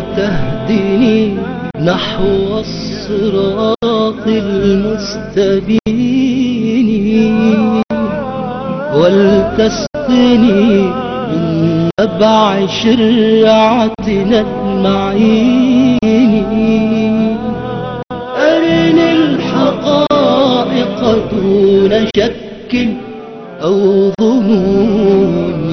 ولتهدني نحو الصراط المستبين ولتسقني من نبع شرعتنا المعين أرني الحقائق دون شك أو ظنون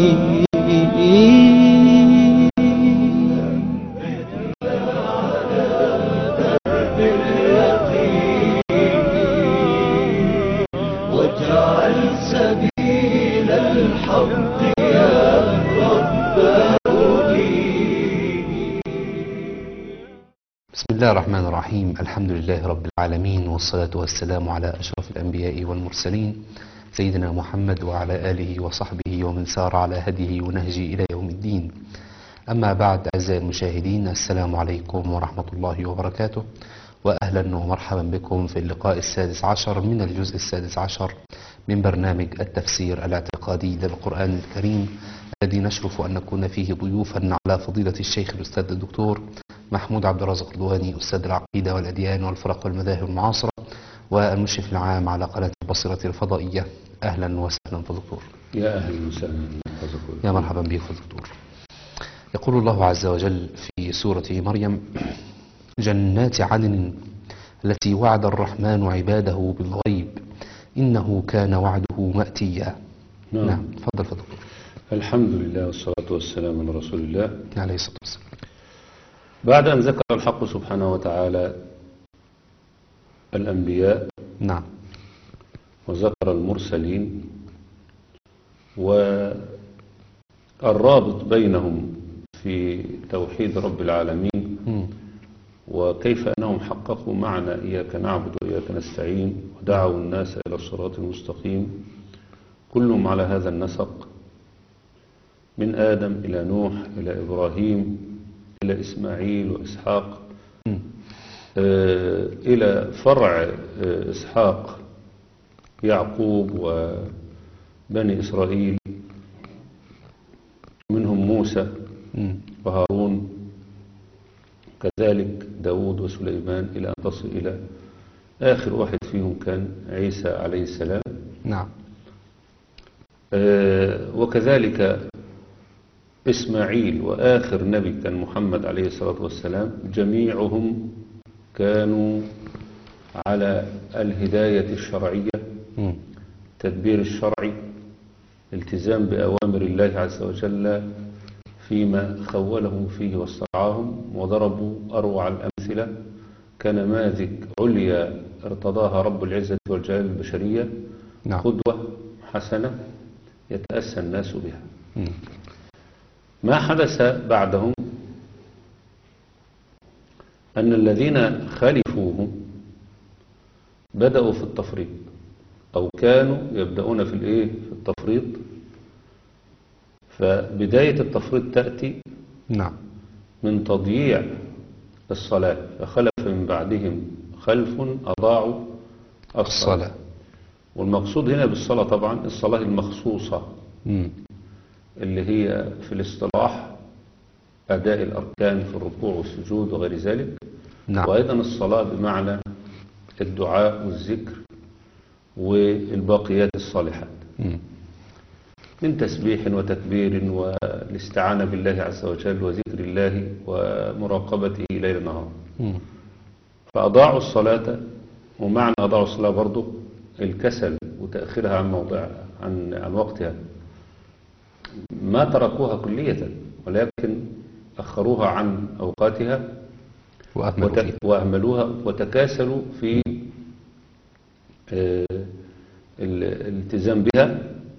واجعل سبيل الحق يا رب بسم الله الرحمن الرحيم الحمد لله رب العالمين والصلاة والسلام على أشرف الأنبياء والمرسلين سيدنا محمد وعلى آله وصحبه ومن سار على هديه ونهجه إلى يوم الدين أما بعد أعزائي المشاهدين السلام عليكم ورحمة الله وبركاته وأهلا ومرحبا بكم في اللقاء السادس عشر من الجزء السادس عشر من برنامج التفسير الاعتقادي للقرآن الكريم الذي نشرف أن نكون فيه ضيوفا على فضيلة الشيخ الأستاذ الدكتور محمود عبد الرازق رضواني أستاذ العقيدة والأديان والفرق والمذاهب المعاصرة والمشرف العام على قناة البصيرة الفضائية أهلا وسهلا في الدكتور يا أهلا وسهلا حفظك الله. يا مرحبا بك في الدكتور يقول الله عز وجل في سورة مريم جنات عدن التي وعد الرحمن عباده بالغيب إنه كان وعده مأتيا نعم. نعم تفضل في الدكتور الحمد لله والصلاة والسلام على رسول الله عليه الصلاة والسلام بعد أن ذكر الحق سبحانه وتعالى الأنبياء نعم وذكر المرسلين والرابط بينهم في توحيد رب العالمين مم. وكيف أنهم حققوا معنى إياك نعبد وإياك نستعين ودعوا الناس إلى الصراط المستقيم كلهم على هذا النسق من آدم إلى نوح إلى إبراهيم إلى إسماعيل وإسحاق مم. آه، إلى فرع آه، إسحاق يعقوب وبني إسرائيل منهم موسى مم. وهارون كذلك داود وسليمان إلى أن تصل إلى آخر واحد فيهم كان عيسى عليه السلام نعم آه، وكذلك إسماعيل وآخر نبي كان محمد عليه الصلاة والسلام جميعهم كانوا على الهداية الشرعية مم. تدبير الشرعي التزام بأوامر الله عز وجل فيما خولهم فيه واسترعاهم وضربوا أروع الأمثلة كنماذج عليا ارتضاها رب العزة والجلال البشرية نعم قدوة حسنة يتأسى الناس بها مم. ما حدث بعدهم أن الذين خلفوهم بدأوا في التفريط أو كانوا يبدأون في الإيه في التفريط فبداية التفريط تأتي نعم من تضييع الصلاة فخلف من بعدهم خلف أضاعوا الصلاة الصلاة والمقصود هنا بالصلاة طبعا الصلاة المخصوصة مم. اللي هي في الاصطلاح أداء الأركان في الركوع والسجود وغير ذلك نعم وأيضا الصلاة بمعنى الدعاء والذكر والباقيات الصالحات مم. من تسبيح وتكبير والاستعانة بالله عز وجل وذكر الله ومراقبته ليل نهار مم. فأضاعوا الصلاة ومعنى أضاعوا الصلاة برضو الكسل وتأخيرها عن موضع عن عن وقتها ما تركوها كلية ولكن أخروها عن أوقاتها وأهملوا وت- فيها وأهملوها وتكاسلوا في آه، ال- الالتزام بها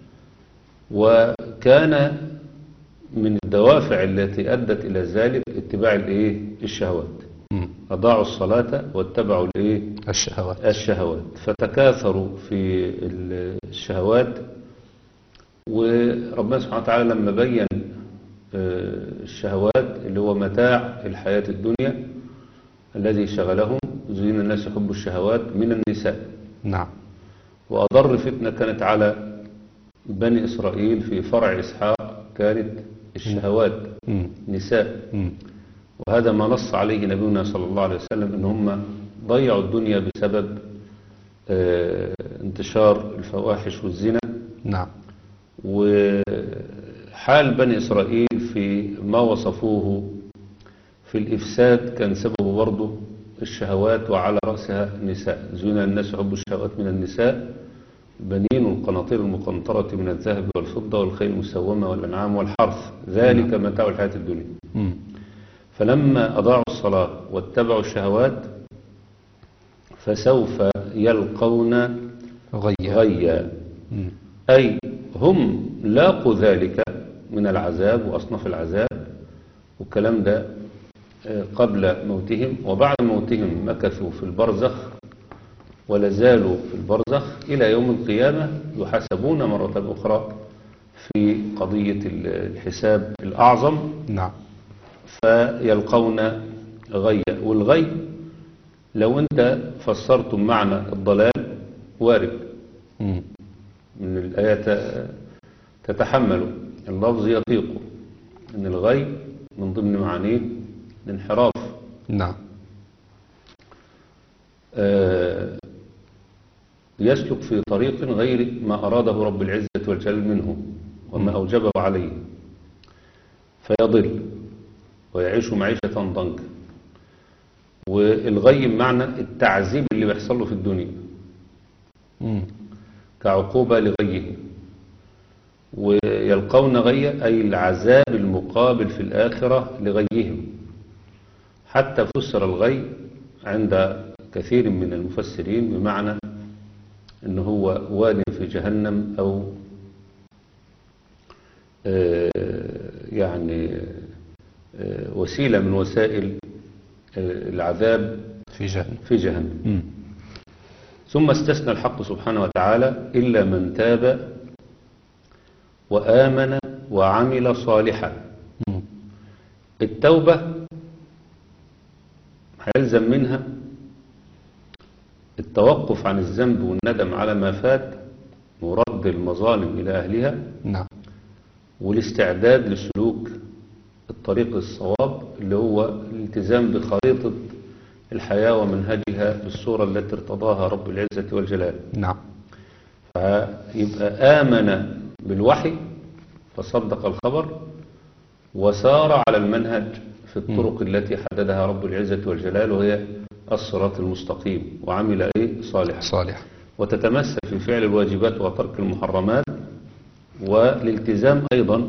وكان من الدوافع التي أدت إلى ذلك اتباع الإيه؟ الشهوات مم. أضاعوا الصلاة واتبعوا الإيه؟ الشهوات الشهوات فتكاثروا في ال- الشهوات وربنا سبحانه وتعالى لما بين آه، الشهوات اللي هو متاع الحياة الدنيا الذي شغلهم زين الناس حب الشهوات من النساء نعم وأضر فتنة كانت على بني إسرائيل في فرع إسحاق كانت الشهوات مم. نساء مم. وهذا ما نص عليه نبينا صلى الله عليه وسلم ان هم ضيعوا الدنيا بسبب آه، انتشار الفواحش والزنا نعم وحال بني إسرائيل في ما وصفوه في الإفساد كان سببه برضه الشهوات وعلى رأسها النساء زين الناس حب الشهوات من النساء بنين والقناطير المقنطرة من الذهب والفضة والخيل المسومة والأنعام والحرث ذلك متاع الحياة الدنيا مم. فلما أضاعوا الصلاة واتبعوا الشهوات فسوف يلقون غيا غيا مم. أي هم لاقوا ذلك من العذاب وأصناف العذاب والكلام ده آه، قبل موتهم وبعد موتهم مكثوا في البرزخ ولا زالوا في البرزخ إلى يوم القيامة يحاسبون مرة أخرى في قضية ال- الحساب الأعظم نعم فيلقون غيا والغي لو أنت فسرتم معنى الضلال وارد مم. من الآيات تتحمل اللفظ يطيقه إن الغي من ضمن معانيه الانحراف نعم آه، يسلك في طريق غير ما أراده رب العزة والجلال منه وما أوجبه عليه فيضل ويعيش معيشة ضنكا والغي معنى التعذيب اللي بيحصل له في الدنيا مم. كعقوبة لغيه ويلقون غي أي العذاب المقابل في الآخرة لغيهم حتى فسر الغي عند كثير من المفسرين بمعنى أن هو واد في جهنم أو آه، يعني آه، وسيلة من وسائل آه، العذاب في جهنم في جهنم مم. ثم استثنى الحق سبحانه وتعالى إلا من تاب وآمن وعمل صالحا مم. التوبة هيلزم منها التوقف عن الذنب والندم على ما فات ورد المظالم إلى أهلها نعم والاستعداد لسلوك الطريق الصواب اللي هو الالتزام بخريطة الحياة ومنهجها بالصورة التي ارتضاها رب العزة والجلال نعم فيبقى آمن بالوحي فصدق الخبر وسار على المنهج في الطرق التي حددها رب العزة والجلال وهي الصراط المستقيم وعمل ايه صالحا صالح وتتمثل في فعل الواجبات وترك المحرمات والالتزام أيضا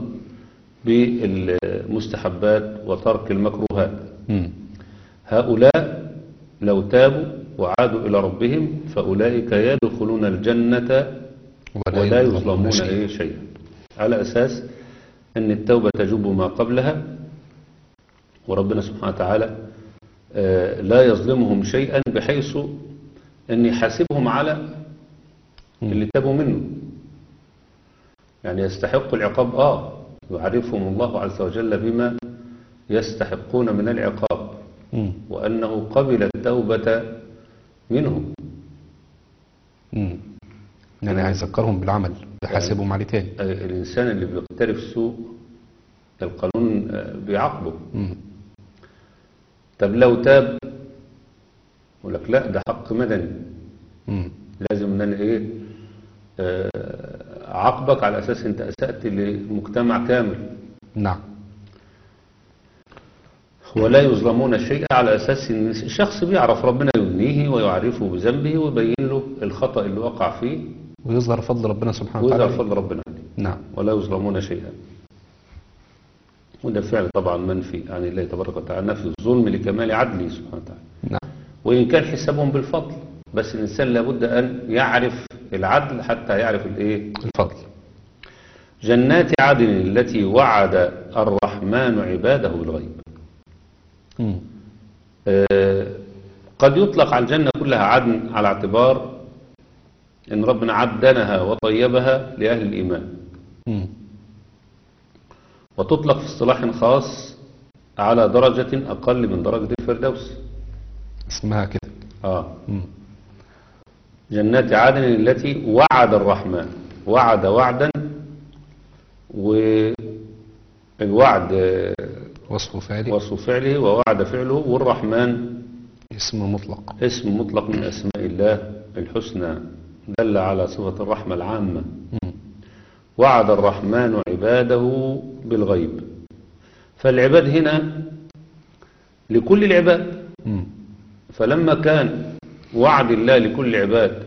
بالمستحبات وترك المكروهات مم. هؤلاء لو تابوا وعادوا إلى ربهم فأولئك يدخلون الجنة ولا يظلمون شيئا. إيه شيئا على أساس أن التوبة تجب ما قبلها وربنا سبحانه وتعالى آه، لا يظلمهم شيئا بحيث أن يحاسبهم على اللي تابوا منه يعني يستحق العقاب آه يعرفهم الله عز وجل بما يستحقون من العقاب مم. وأنه قبل التوبة منهم مم. يعني هيذكرهم بالعمل يحاسبهم عليه تاني آه، الإنسان اللي بيقترف سوء القانون آه، بيعاقبه مم. طب لو تاب يقول لك لا ده حق مدني مم. لازم ان انا ايه آه، اعاقبك على اساس انت اسأت لمجتمع كامل نعم ولا يظلمون شيئا على اساس ان الشخص بيعرف ربنا يدنيه ويعرفه بذنبه ويبين له الخطأ اللي وقع فيه ويظهر فضل ربنا سبحانه ويظهر وتعالى فضل ربنا عليه نعم ولا يظلمون شيئا وده فعل طبعا منفي عن الله تبارك وتعالى نفي الظلم لكمال عدله سبحانه وتعالى نعم وإن كان حسابهم بالفضل بس الإنسان لابد أن يعرف العدل حتى يعرف الإيه الفضل جنات عدن التي وعد الرحمن عباده بالغيب مم. آه، قد يطلق على الجنة كلها عدن على اعتبار أن ربنا عدنها وطيبها لأهل الإيمان مم. وتطلق في اصطلاح خاص على درجة أقل من درجة الفردوس اسمها كده آه. مم. جنات عدن التي وعد الرحمن وعد وعدا والوعد آه، وصف فعله وصف فعله ووعد فعله والرحمن اسم مطلق اسم مطلق من أسماء الله الحسنى دل على صفة الرحمة العامة مم. وعد الرحمن عباده بالغيب فالعباد هنا لكل العباد مم. فلما كان وعد الله لكل العباد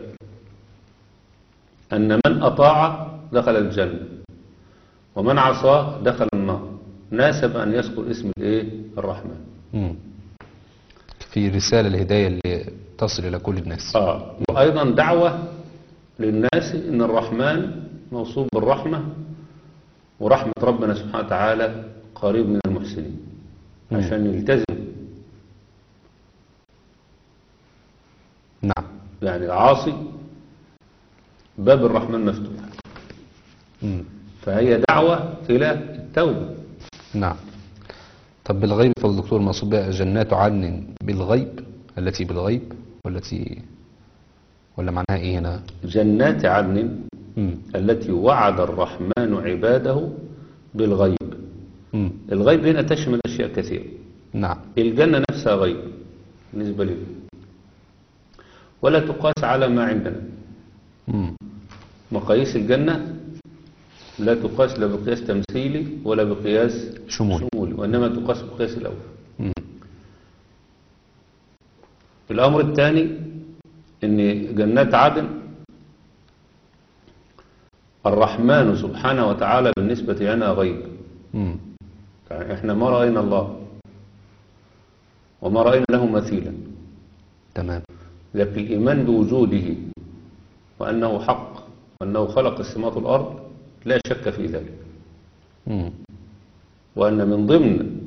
أن من أطاع دخل الجنة ومن عصاه دخل النار ناسب أن يذكر اسم الإيه الرحمن مم. في رسالة الهداية اللي تصل إلى كل الناس آه. وأيضا دعوة للناس إن الرحمن موصوف بالرحمة ورحمة ربنا سبحانه وتعالى قريب من المحسنين مم. عشان يلتزم نعم يعني العاصي باب الرحمن مفتوح مم. فهي دعوة إلى التوبة نعم طب بالغيب فالدكتور مقصود بها جنات عدن بالغيب التي بالغيب والتي ولا معناها ايه هنا جنات عدن مم. التي وعد الرحمن عباده بالغيب مم. الغيب هنا تشمل أشياء كثيرة نعم الجنة نفسها غيب بالنسبة لي ولا تقاس على ما عندنا مم. مقاييس الجنة لا تقاس لا بقياس تمثيلي ولا بقياس شمول شمولي وإنما تقاس بقياس الأول مم. الأمر الثاني أن جنات عدن الرحمن سبحانه وتعالى بالنسبة لنا غيب مم. يعني احنا ما رأينا الله وما رأينا له مثيلا تمام لكن الإيمان بوجوده وأنه حق وأنه خلق السماوات والأرض لا شك في ذلك مم. وأن من ضمن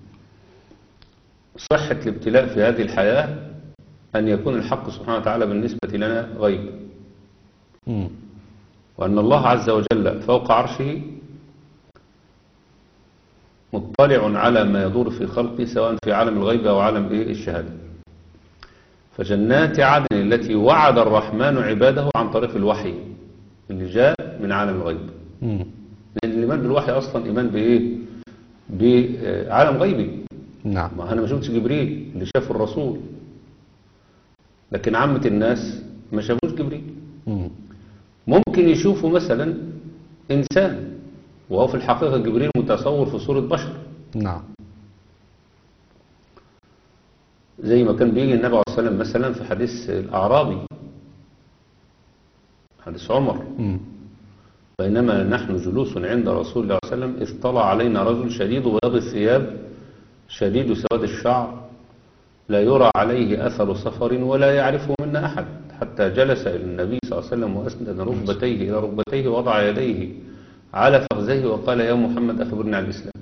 صحة الابتلاء في هذه الحياة أن يكون الحق سبحانه وتعالى بالنسبة لنا غيب مم. وأن الله عز وجل فوق عرشه مطلع على ما يدور في خلقه سواء في عالم الغيب أو عالم إيه الشهادة فجنات عدن التي وعد الرحمن عباده عن طريق الوحي اللي جاء من عالم الغيب مم. لأن الإيمان بالوحي أصلا إيمان بإيه بعالم غيبي نعم ما أنا ما شفتش جبريل اللي شاف الرسول لكن عامة الناس ما شافوش جبريل مم. ممكن يشوفوا مثلا إنسان وهو في الحقيقة جبريل متصور في صورة بشر نعم زي ما كان بيجي النبي عليه الصلاة والسلام مثلا في حديث الأعرابي حديث عمر مم. بينما نحن جلوس عند رسول الله صلى الله عليه وسلم إذ طلع علينا رجل شديد بياض الثياب شديد سواد الشعر لا يرى عليه أثر سفر ولا يعرفه منا أحد حتى جلس إلى النبي صلى الله عليه وسلم وأسند ركبتيه إلى ركبتيه ووضع يديه على فخذيه وقال يا محمد أخبرني عن الإسلام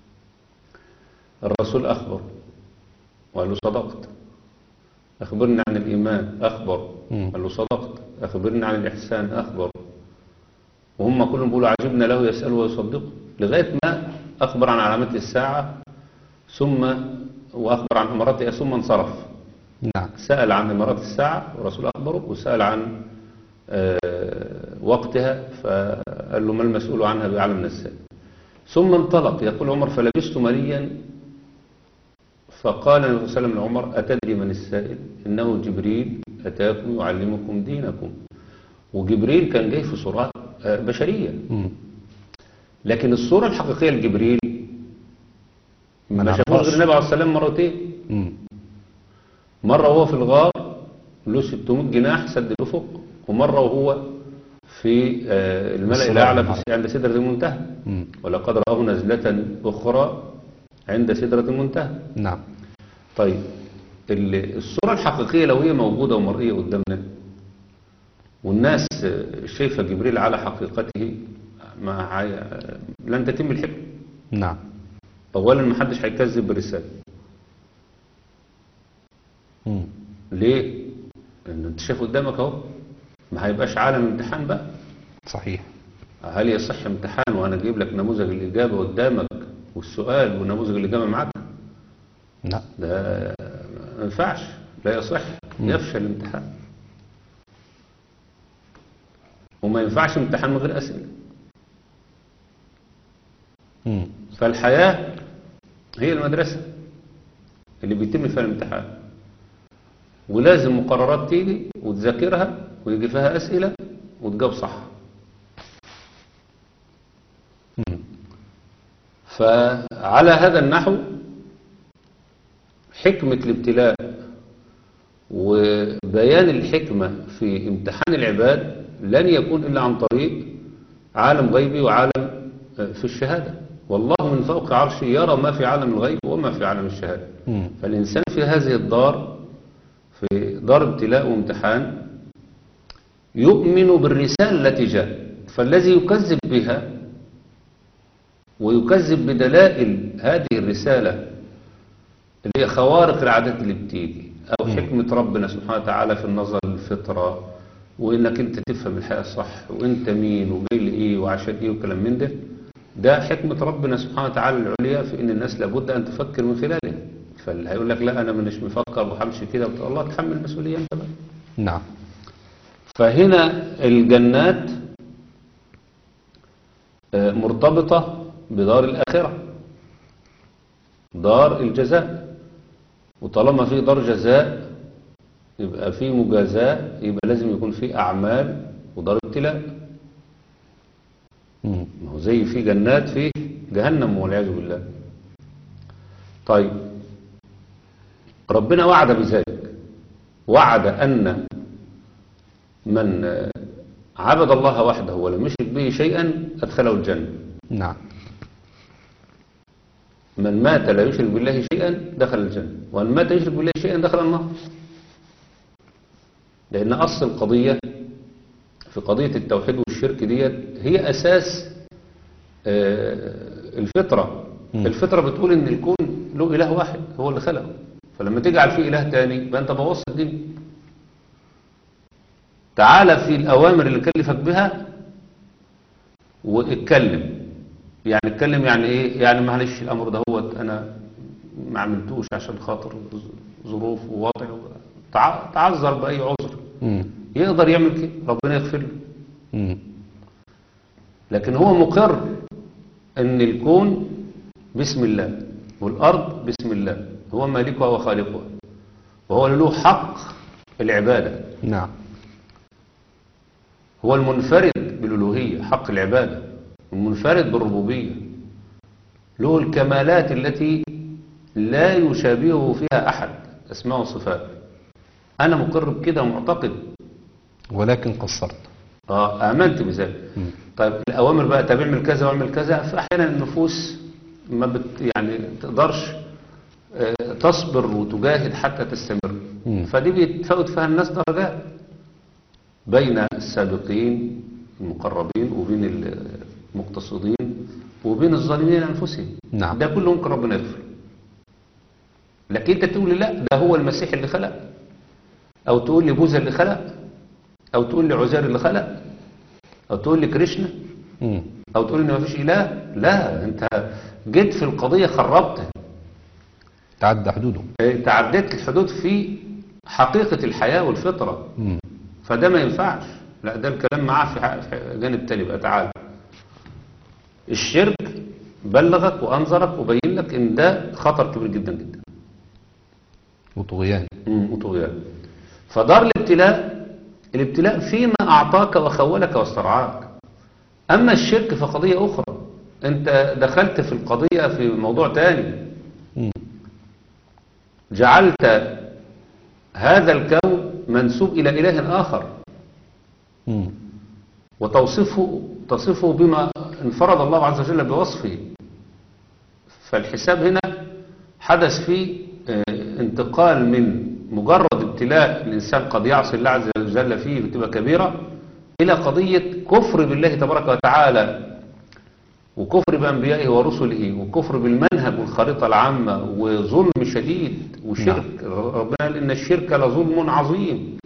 الرسول أخبر وقال له صدقت أخبرني عن الإيمان أخبر مم. قال له صدقت أخبرني عن الإحسان أخبر وهم كلهم بيقولوا عجبنا له يسأل ويصدق لغاية ما أخبر عن علامات الساعة ثم وأخبر عن أماراتها ثم انصرف نعم سأل عن إمارات الساعة والرسول أخبره وسأل عن آه، وقتها فقال له ما المسؤول عنها بأعلم من السائل ثم انطلق يقول عمر فلبست مليا فقال النبي صلى الله عليه وسلم لعمر أتدري من السائل إنه جبريل أتاكم يعلمكم دينكم وجبريل كان جاي في صورات آه، بشرية مم. لكن الصورة الحقيقية لجبريل ما ما شافوش نعرفهاش. غير النبي عليه السلام مرتين مم. مرة وهو في الغار له 600 جناح سد الأفق ومرة وهو في آه، الملأ الصلاة الأعلى والعرض. في عند سدرة المنتهى مم. ولقد رآه نزلة أخرى عند سدرة المنتهى نعم طيب ال- الصورة الحقيقية لو هي موجودة ومرئية قدامنا والناس آه، شايفة جبريل على حقيقته ما هي- لن تتم الحكمة نعم أولا ما حدش هيكذب بالرسالة مم. ليه؟ لأن أنت شايف قدامك أهو ما هيبقاش عالم امتحان بقى صحيح هل يصح امتحان وأنا أجيب لك نموذج الإجابة قدامك والسؤال ونموذج الإجابة معاك لا ده ما ينفعش لا يصح يفشل الامتحان وما ينفعش امتحان من غير أسئلة مم. فالحياة هي المدرسة اللي بيتم فيها الامتحان ولازم مقررات تيجي وتذاكرها ويجي فيها أسئلة وتجاوب صح مم. فعلى هذا النحو حكمة الابتلاء وبيان الحكمة في امتحان العباد لن يكون إلا عن طريق عالم غيبي وعالم في الشهادة والله من فوق عرشه يرى ما في عالم الغيب وما في عالم الشهادة مم. فالإنسان في هذه الدار في دار ابتلاء وامتحان يؤمن بالرسالة التي جاءت فالذي يكذب بها ويكذب بدلائل هذه الرسالة اللي هي خوارق العادات اللي بتيجي أو حكمة ربنا سبحانه وتعالى في النظر للفطرة وإنك أنت تفهم الحياة صح وإنت مين وجاي لإيه وعشان إيه وكلام من ده ده حكمة ربنا سبحانه وتعالى العليا في إن الناس لابد أن تفكر من خلاله فاللي هيقول لك لا أنا مش مفكر وهمشي كده وتقول الله تحمل المسؤولية أنت بقى نعم فهنا الجنات آه، مرتبطة بدار الآخرة دار الجزاء وطالما في دار جزاء يبقى في مجازاة يبقى لازم يكون في أعمال ودار ابتلاء مم. ما هو زي في جنات في جهنم والعياذ بالله طيب ربنا وعد بذلك وعد أن من آه، عبد الله وحده ولم يشرك به شيئا أدخله الجنة نعم من مات لا يشرك بالله شيئا دخل الجنة ومن مات يشرك بالله شيئا دخل النار لأن أصل القضية في قضية التوحيد والشرك ديت هي أساس آه، الفطرة مم. الفطرة بتقول إن الكون له إله واحد هو اللي خلقه فلما تجعل فيه إله تاني يبقى أنت بوظت الدنيا تعالى في الأوامر اللي كلفك بها واتكلم يعني اتكلم يعني ايه يعني معلش الامر ده هو انا ما عملتوش عشان خاطر ظروف ووضع تع- تعذر باي عذر مم. يقدر يعمل كده ربنا يغفر له مم. لكن هو مقر ان الكون بسم الله والارض بسم الله هو مالكها وخالقها وهو اللي له حق العباده نعم هو المنفرد بالألوهية حق العبادة المنفرد بالربوبية له الكمالات التي لا يشابهه فيها أحد أسماء وصفات أنا مقر بكده ومعتقد ولكن قصرت آه آمنت بذلك مم. طيب الأوامر بقى طب اعمل كذا واعمل كذا فأحيانا النفوس ما بت يعني تقدرش آه، تصبر وتجاهد حتى تستمر مم. فدي بيتفاوت فيها الناس درجات بين السابقين المقربين وبين المقتصدين وبين الظالمين أنفسهم نعم. ده كله ممكن ربنا يغفر لكن انت تقول لي لا ده هو المسيح اللي خلق او تقول لي بوذا اللي خلق او تقول لي عزير اللي خلق او تقول لي كريشنا مم. او تقول ان مفيش اله لا انت جيت في القضيه خربتها تعدى حدوده انت عديت الحدود في حقيقه الحياه والفطره مم. فده ما ينفعش لا ده الكلام معاه في ح- في جانب تاني بقى تعالى الشرك بلغك وانذرك وبين لك ان ده خطر كبير جدا جدا وطغيان مم، وطغيان فدار الابتلاء الابتلاء فيما اعطاك وخولك واسترعاك اما الشرك فقضيه اخرى انت دخلت في القضيه في موضوع تاني مم. جعلت هذا الكون منسوب الى اله اخر مم. وتوصفه تصفه بما انفرد الله عز وجل بوصفه فالحساب هنا حدث فيه آه، انتقال من مجرد ابتلاء الإنسان قد يعصي الله عز وجل فيه بتبقى كبيرة إلى قضية كفر بالله تبارك وتعالى وكفر بأنبيائه ورسله وكفر بالمنهج والخريطة العامة وظلم شديد وشرك ربنا قال إن الشرك لظلم عظيم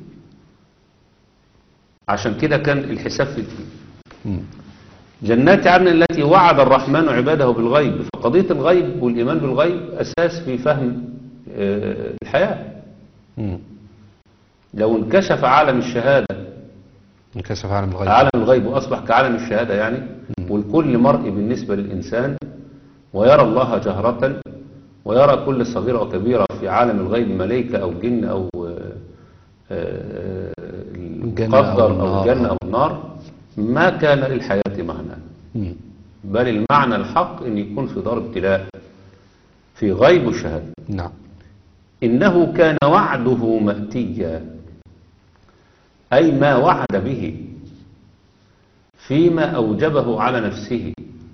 عشان كده كان الحساب في الدين مم. جنات عدن التي وعد الرحمن عباده بالغيب فقضية الغيب والإيمان بالغيب أساس في فهم آه، الحياة مم. لو انكشف عالم الشهادة انكشف عالم الغيب عالم الغيب وأصبح كعالم الشهادة يعني والكل مرئي بالنسبة للإنسان ويرى الله جهرة ويرى كل صغيرة وكبيرة في عالم الغيب ملائكة أو جن أو آه، آه، الجنة أو القدر أو النار. الجنة أو النار ما كان للحياة معنى مم. بل المعنى الحق أن يكون في دار ابتلاء في غيب وشهادة نعم إنه كان وعده مأتيا أي ما وعد به فيما أوجبه على نفسه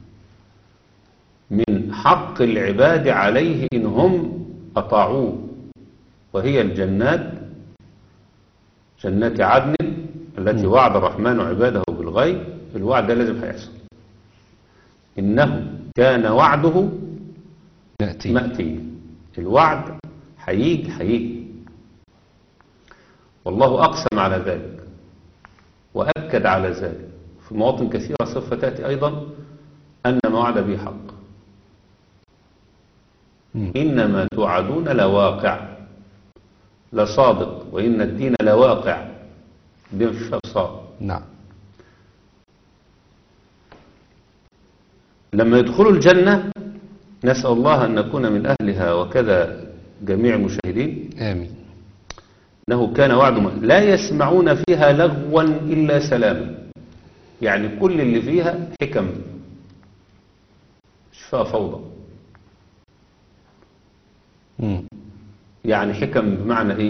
من حق العباد عليه إن هم أطاعوه وهي الجنات جنات عدن التي وعد الرحمن عباده بالغيب الوعد ده لازم هيحصل إنه كان وعده يأتي مأتي الوعد هيجي هيجي والله أقسم على ذلك وأكد على ذلك في مواطن كثيرة سوف تأتي أيضا أن ما وعد به حق مم. إنما توعدون لواقع لصادق وإن الدين لواقع دي مش صادق نعم لما يدخلوا الجنة نسأل الله أن نكون من أهلها وكذا جميع المشاهدين آمين انه كان وعد م- لا يسمعون فيها لغوا الا سلاما يعني كل اللي فيها حكم مش فيها فوضى مم. يعني حكم بمعنى ايه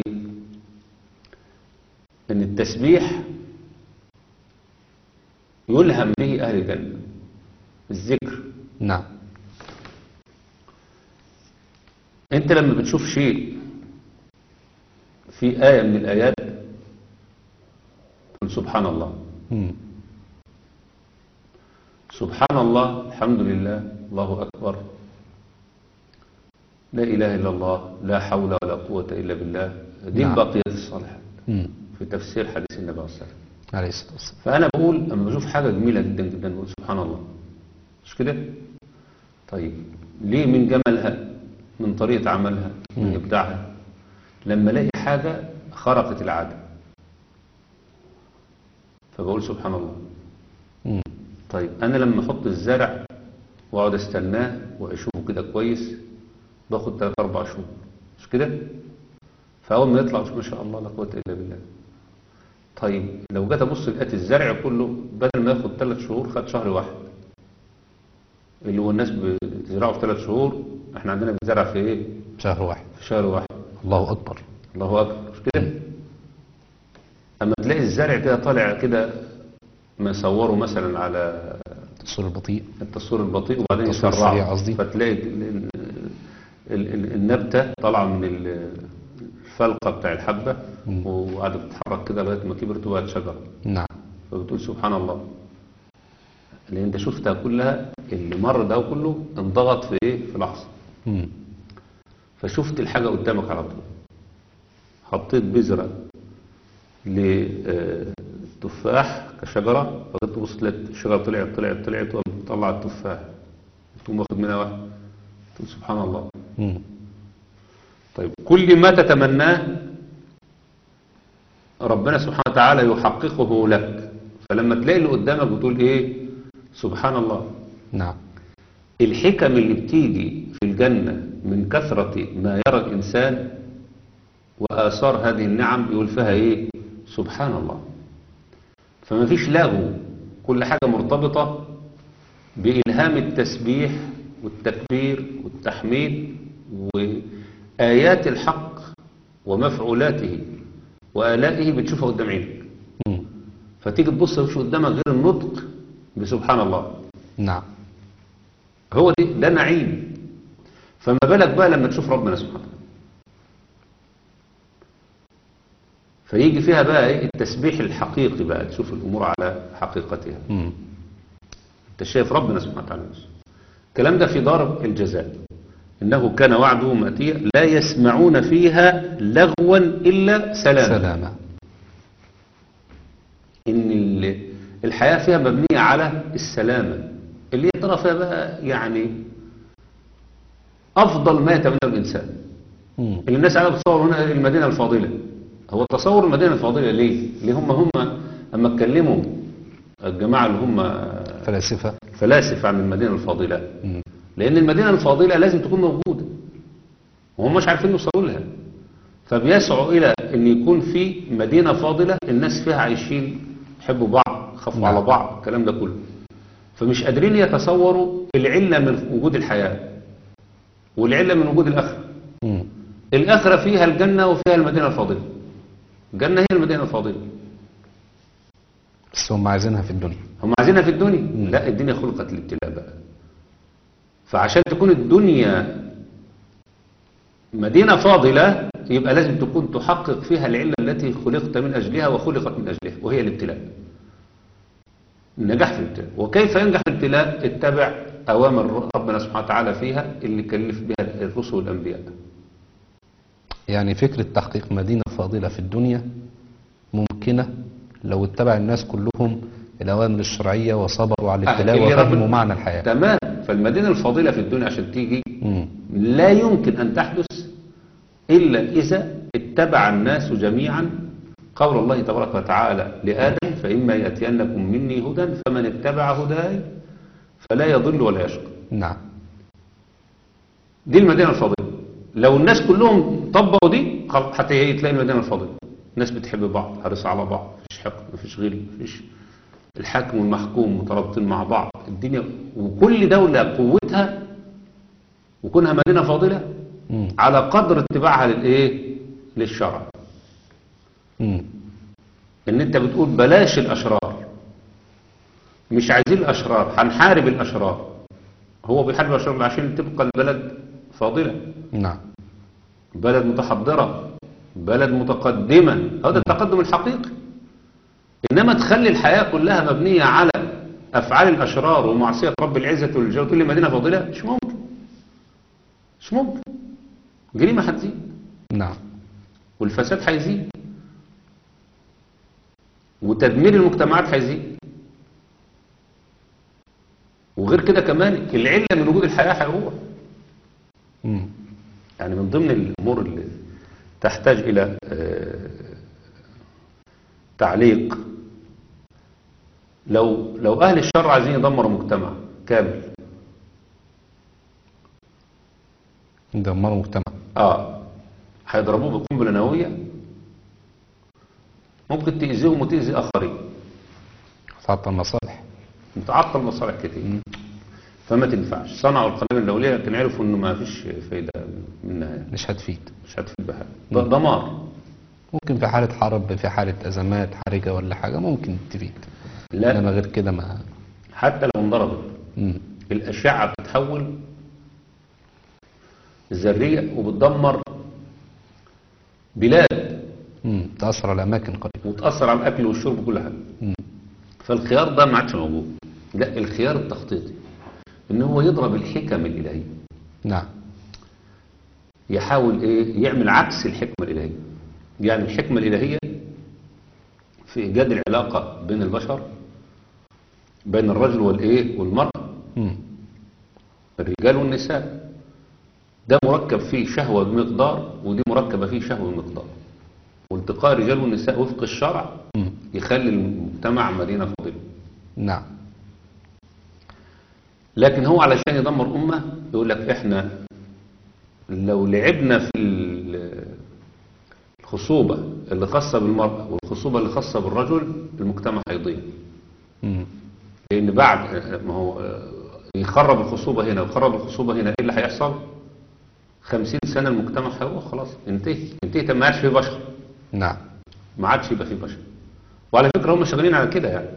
ان التسبيح يلهم به اهل الجنه الذكر نعم انت لما بتشوف شيء في آية من الآيات تقول سبحان الله مم. سبحان الله الحمد لله الله أكبر لا إله إلا الله لا حول ولا قوة إلا بالله دي نعم. الباقيات الصالحات مم. في تفسير حديث النبي عليه الصلاة والسلام عليه الصلاة والسلام فأنا بقول أما بشوف حاجة جميلة جدا جدا بقول سبحان الله مش كده؟ طيب ليه من جمالها من طريقة عملها من مم. إبداعها لما الاقي حاجة خرقت العادة فبقول سبحان الله مم. طيب أنا لما أحط الزرع وأقعد أستناه وأشوفه كده كويس باخد 3 4 شهور مش كده؟ فأول ما يطلع ما شاء الله لا قوة إلا بالله طيب لو جيت أبص لقيت الزرع كله بدل ما ياخد 3 شهور خد شهر واحد اللي هو الناس بتزرعه في 3 شهور احنا عندنا بنزرع في ايه؟ شهر واحد في شهر واحد الله أكبر الله أكبر مش كده أما تلاقي الزرع كده طالع كده مصوره مثلا على التصوير البطيء التصوير البطيء وبعدين التصوير يسرعه السريع قصدي. فتلاقي ال- ال- ال- ال- النبتة طالعة من ال- الفلقة بتاع الحبة مم. وقعدت تتحرك كده لغاية ما كبرت وبقت شجرة نعم فبتقول سبحان الله اللي انت شفتها كلها اللي مر ده كله انضغط في ايه في لحظة مم. فشفت الحاجة قدامك على طول حطيت بذرة للتفاح كشجرة فقلت تبص تلاقي الشجرة طلعت طلعت طلعت وطلع التفاح تقوم واخد منها واحد تقول سبحان الله مم. طيب كل ما تتمناه ربنا سبحانه وتعالى يحققه لك فلما تلاقي اللي قدامك بتقول ايه سبحان الله نعم الحكم اللي بتيجي في الجنة من كثرة ما يرى الإنسان وآثار هذه النعم يقول فيها إيه سبحان الله فما فيش لغو كل حاجة مرتبطة بإلهام التسبيح والتكبير والتحميد وآيات الحق ومفعولاته وآلائه بتشوفها قدام عينك مم. فتيجي تبص مش قدامك غير النطق بسبحان الله نعم هو دي ده نعيم فما بالك بقى لما تشوف ربنا سبحانه وتعالى فيجي فيها بقى ايه التسبيح الحقيقي بقى تشوف الامور على حقيقتها مم. انت شايف ربنا سبحانه وتعالى نفسه الكلام ده في دار الجزاء انه كان وعده ماتيا لا يسمعون فيها لغوا الا سلاما سلامة ان ال- الحياة فيها مبنية على السلامة اللي هي ترى فيها بقى يعني افضل ما يتمنى الانسان مم. اللي الناس قاعده بتصور هنا المدينة الفاضلة هو تصور المدينة الفاضلة ليه ليه هم هم اما اتكلموا الجماعة اللي هم فلاسفة فلاسفة عن المدينة الفاضلة مم. لان المدينة الفاضلة لازم تكون موجودة وهم مش عارفين يوصلوا لها فبيسعوا إلى أن يكون في مدينة فاضلة الناس فيها عايشين يحبوا بعض خافوا نعم. على بعض الكلام ده كله فمش قادرين يتصوروا العلة من وجود الحياة والعلة من وجود الآخرة مم. الآخرة فيها الجنة وفيها المدينة الفاضلة الجنة هي المدينة الفاضلة بس هم عايزينها في الدنيا هم عايزينها في الدنيا لا الدنيا خلقت للابتلاء بقى فعشان تكون الدنيا مدينة فاضلة يبقى لازم تكون تحقق فيها العلة التي خلقت من أجلها وخلقت من أجلها وهي الابتلاء النجاح في الابتلاء وكيف ينجح في الابتلاء اتبع أوامر ربنا سبحانه وتعالى فيها اللي كلف بها الرسل والأنبياء يعني فكرة تحقيق مدينة فاضلة في الدنيا ممكنة لو اتبع الناس كلهم الأوامر الشرعية وصبروا على الابتلاء اللي وفهموا ربنا- معنى الحياة تمام فالمدينة الفاضلة في الدنيا عشان تيجي مم. لا يمكن أن تحدث إلا إذا اتبع الناس جميعا قول الله تبارك وتعالى لآدم فإما يأتينكم مني هدى فمن اتبع هداي فلا يضل ولا يشقى نعم دي المدينة الفاضلة لو الناس كلهم طبقوا دي خلاص حتى هي تلاقي المدينة الفاضلة الناس بتحب بعض حريصة على بعض مفيش حقد مفيش غل مفيش الحاكم والمحكوم مترابطين مع بعض الدنيا وكل دولة قوتها وكونها مدينة فاضلة مم. على قدر اتباعها للايه للشرع مم. ان انت بتقول بلاش الاشرار مش عايزين الاشرار هنحارب الاشرار هو بيحارب الاشرار عشان تبقى البلد فاضله نعم بلد متحضره بلد متقدمه هذا التقدم الحقيقي انما تخلي الحياه كلها مبنيه على افعال الاشرار ومعصيه رب العزه والجلال تقول لي مدينه فاضله مش ممكن مش ممكن جريمه هتزيد نعم والفساد هيزيد وتدمير المجتمعات هيزيد وغير كده كمان العلة من وجود الحياة هيروح مم. يعني من ضمن الأمور اللي تحتاج إلى آه، تعليق لو لو أهل الشر عايزين يدمروا مجتمع كامل دمروا مجتمع اه هيضربوه بقنبله نوويه ممكن تأذيهم وتأذي آخرين تعطل المصالح متعطل مصالح كتير فما تنفعش صنعوا القنابل النووية لكن عرفوا انه ما فيش فايدة منها يعني. مش هتفيد مش هتفيد بحاجة ده دمار ممكن في حالة حرب في حالة أزمات حرجة ولا حاجة ممكن تفيد لا إنما غير كده ما حتى لو انضربت مم. الأشعة بتتحول ذرية وبتدمر بلاد مم. تأثر على أماكن قريبة وتأثر على الأكل والشرب وكل حاجة مم. فالخيار ده ما عادش موجود لا الخيار التخطيطي ان هو يضرب الحكم الإلهية نعم يحاول ايه يعمل عكس الحكمة الإلهية يعني الحكمة الإلهية في إيجاد العلاقة بين البشر بين الرجل والإيه والمرأة مم. الرجال والنساء ده مركب فيه شهوة بمقدار ودي مركبة فيه شهوة بمقدار والتقاء الرجال والنساء وفق الشرع مم. يخلي المجتمع مدينة فاضلة نعم لكن هو علشان يدمر أمة يقول لك إحنا لو لعبنا في ال- الخصوبة اللي خاصة بالمرأة والخصوبة اللي خاصة بالرجل المجتمع هيضيع مم. لأن بعد ما هو آه، يخرب الخصوبة هنا ويخرب الخصوبة هنا إيه اللي هيحصل؟ خمسين سنة المجتمع هيروح خلاص انتهي انتهي ما عادش فيه بشر نعم ما عادش يبقى فيه بشر وعلى فكرة هم شغالين على كده يعني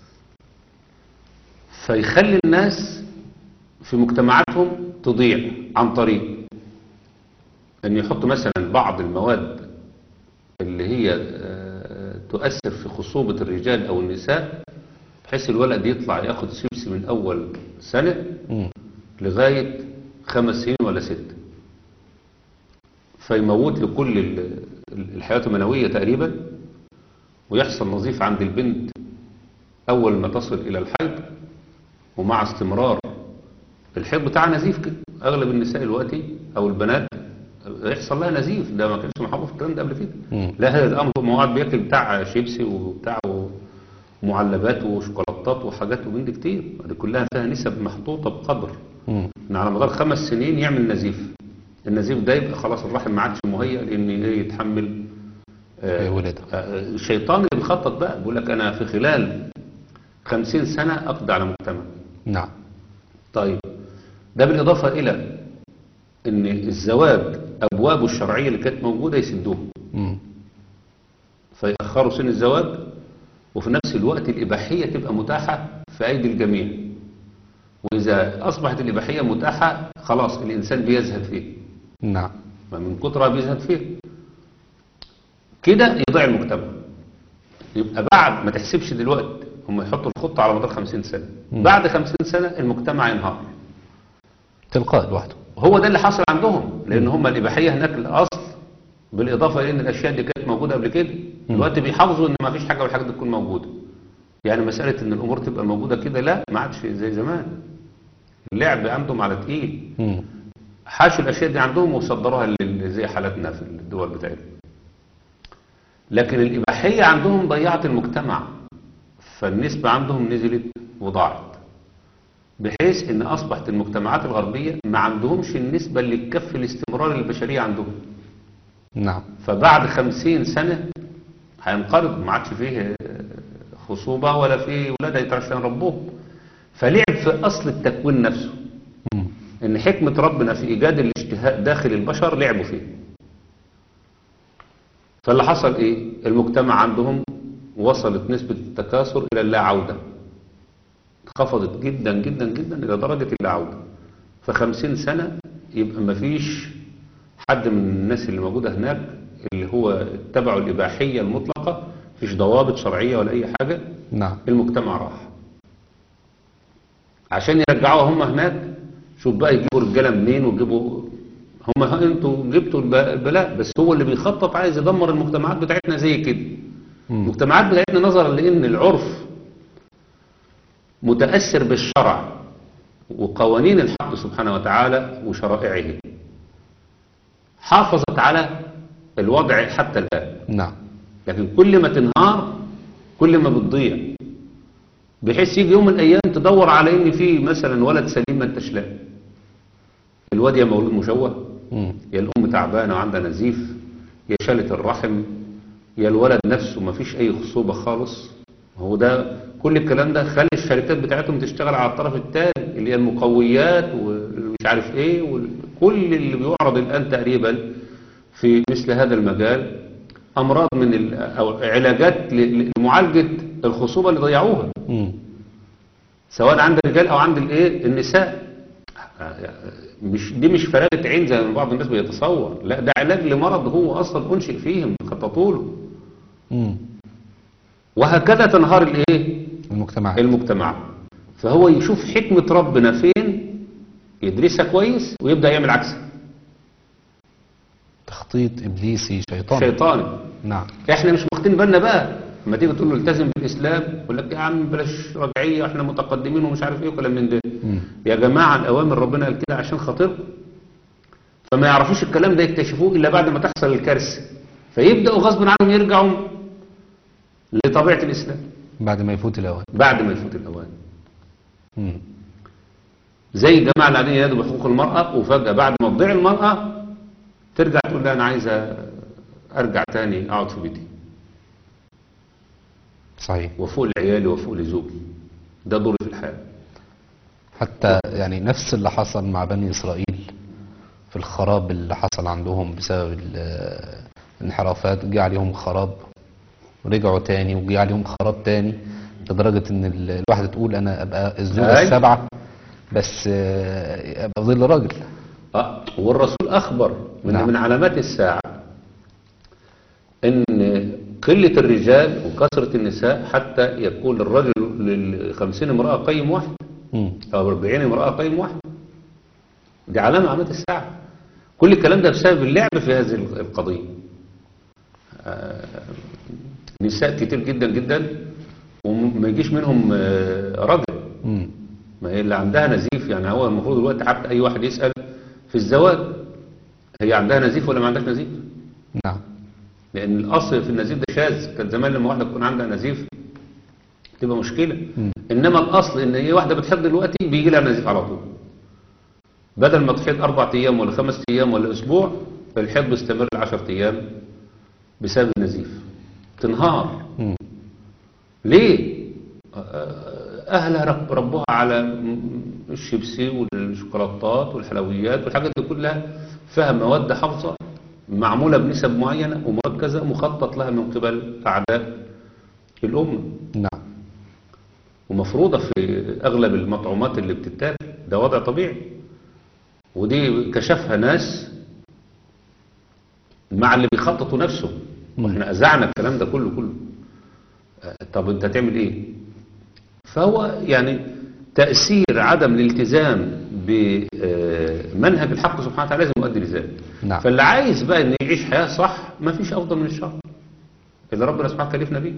فيخلي الناس في مجتمعاتهم تضيع عن طريق ان يحطوا مثلا بعض المواد اللي هي آه، تؤثر في خصوبة الرجال او النساء بحيث الولد يطلع ياخد سيبسي من اول سنة مم. لغاية خمس سنين ولا ست فيموت له كل ال- ال- الحياة المنوية تقريبا ويحصل نظيف عند البنت أول ما تصل إلى الحيض ومع استمرار الحيض بتاع نزيف كده أغلب النساء دلوقتي أو البنات يحصل لها نزيف ده ما كانش محبوب في الكلام ده قبل كده مم. لا هذا الأمر هو قاعد بياكل بتاع شيبسي وبتاع معلبات وشوكولاتات وحاجات ومن دي كتير دي كلها فيها نسب محطوطة بقدر مم. ان على مدار خمس سنين يعمل نزيف النزيف ده يبقى خلاص الرحم ما عادش مهيأ لان ايه يتحمل آه، ولادة. آه، الشيطان اللي بيخطط بقى بيقول لك انا في خلال خمسين سنة اقضي على مجتمع نعم طيب ده بالإضافة إلى أن الزواج أبوابه الشرعية اللي كانت موجودة يسدوها مم. فيأخروا سن الزواج وفي نفس الوقت الإباحية تبقى متاحة في أيدي الجميع وإذا أصبحت الإباحية متاحة خلاص الإنسان بيزهد فيه نعم فمن كترها بيزهد فيه كده يضيع المجتمع يبقى بعد ما تحسبش دلوقتي هم يحطوا الخطة على مدار 50 سنة مم. بعد 50 سنة المجتمع ينهار تلقاء لوحده هو ده اللي حصل عندهم لان هم الاباحيه هناك الاصل بالاضافه الى ان الاشياء دي كانت موجوده قبل كده دلوقتي بيحافظوا ان ما فيش حاجه والحاجه دي تكون موجوده يعني مساله ان الامور تبقى موجوده كده لا ما عادش زي زمان اللعب عندهم على تقيل مم. حاشوا الاشياء دي عندهم وصدروها لل- زي حالتنا في الدول بتاعتنا لكن الاباحيه عندهم ضيعت المجتمع فالنسبه عندهم نزلت وضاعت بحيث ان اصبحت المجتمعات الغربيه ما عندهمش النسبه اللي تكفي الاستمرار البشريه عندهم نعم فبعد خمسين سنه هينقرض ما عادش فيه خصوبه ولا فيه ولاد هيتعشان ربهم فلعب في اصل التكوين نفسه مم. ان حكمة ربنا في ايجاد الاشتهاء داخل البشر لعبوا فيه فاللي حصل ايه المجتمع عندهم وصلت نسبة التكاثر الى اللا عودة انخفضت جدا جدا جدا الى درجة اللا عودة فخمسين سنة يبقى مفيش حد من الناس اللي موجودة هناك اللي هو اتبعوا الإباحية المطلقة مفيش ضوابط شرعية ولا أي حاجة نعم المجتمع راح عشان يرجعوها هم هناك شوف بقى يجيبوا رجاله منين ويجيبوا هم ها انتوا جبتوا الب- البلاء بس هو اللي بيخطط عايز يدمر المجتمعات بتاعتنا زي كده مم. المجتمعات بتاعتنا نظرا لان العرف متاثر بالشرع وقوانين الحق سبحانه وتعالى وشرائعه حافظت على الوضع حتى الان نعم لكن كل ما تنهار كل ما بتضيع بحيث يجي يوم من الايام تدور على ان في مثلا ولد سليم ما انتش لاقي الواد يا مولود مشوه مم. يا الام تعبانه وعندها نزيف يا شالت الرحم يا الولد نفسه ما فيش اي خصوبه خالص هو ده كل الكلام ده خلي الشركات بتاعتهم تشتغل على الطرف الثاني اللي هي المقويات ومش عارف ايه وكل اللي بيعرض الان تقريبا في مثل هذا المجال امراض من ال- او علاجات ل- لمعالجه الخصوبه اللي ضيعوها مم. سواء عند الرجال او عند الايه النساء مش دي مش فراغة عين زي ما بعض الناس بيتصور لا ده علاج لمرض هو اصلا انشئ فيهم خططوا له مم. وهكذا تنهار الايه المجتمع المجتمع فهو يشوف حكمة ربنا فين يدرسها كويس ويبدأ يعمل عكسها تخطيط إبليسي شيطان شيطاني نعم احنا مش واخدين بالنا بقى لما تيجي تقول له التزم بالاسلام يقول لك يا عم بلاش رجعيه احنا متقدمين ومش عارف ايه وكلام من ده مم. يا جماعه الاوامر ربنا قال كده عشان خاطركم فما يعرفوش الكلام ده يكتشفوه الا بعد ما تحصل الكارثه فيبداوا غصب عنهم يرجعوا لطبيعه الاسلام بعد ما يفوت الأوان بعد ما يفوت الاوان مم. زي الجماعه اللي قاعدين ينادوا بحقوق المراه وفجاه بعد ما تضيع المراه ترجع تقول لا انا عايزه ارجع تاني اقعد في بيتي صحيح وفوق لعيالي وفوق لزوجي ده دوري في الحياه حتى يعني نفس اللي حصل مع بني إسرائيل في الخراب اللي حصل عندهم بسبب ال- الانحرافات جه عليهم خراب ورجعوا تاني وجه عليهم خراب تاني لدرجة ان ال- الواحدة تقول انا ابقى الزوجة أي. السبعة بس آه، ابقى ظل راجل آه، والرسول أخبر من, نعم. من علامات الساعة إن قلة الرجال وكثرة النساء حتى يكون الرجل للخمسين امرأة قيم واحد مم. أو أربعين امرأة قيم واحد دي علامة علامات الساعة كل الكلام ده بسبب اللعب في هذه القضية آه، نساء كتير جدا جدا وما يجيش منهم آه، راجل مم. ما هي اللي عندها نزيف يعني هو المفروض دلوقتي حتى اي واحد يسأل في الزواج هي عندها نزيف ولا ما عندهاش نزيف نعم لان الاصل في النزيف ده شاذ كان زمان لما واحده تكون عندها نزيف تبقى مشكله مم. انما الاصل ان هي واحده بتحب دلوقتي بيجي لها نزيف على طول بدل ما تحيض أربع أيام ولا خمس أيام ولا أسبوع الحيض بيستمر عشرة أيام بسبب النزيف تنهار مم. ليه؟ أهلها رب ربوها على الشيبسي والشوكولاتات والحلويات والحاجات دي كلها فيها مواد حافظة معمولة بنسب معينة ومركزة مخطط لها من قبل أعداء الأمة نعم ومفروضة في أغلب المطعومات اللي بتتاكل ده وضع طبيعي ودي كشفها ناس مع اللي بيخططوا نفسه واحنا أذعنا الكلام ده كله كله آه، طب انت هتعمل ايه فهو يعني تأثير عدم الالتزام بمنهج الحق سبحانه وتعالى لازم يؤدي لذلك نعم. فاللي عايز بقى انه يعيش حياة صح ما فيش افضل من الشر اللي ربنا سبحانه كلفنا بيه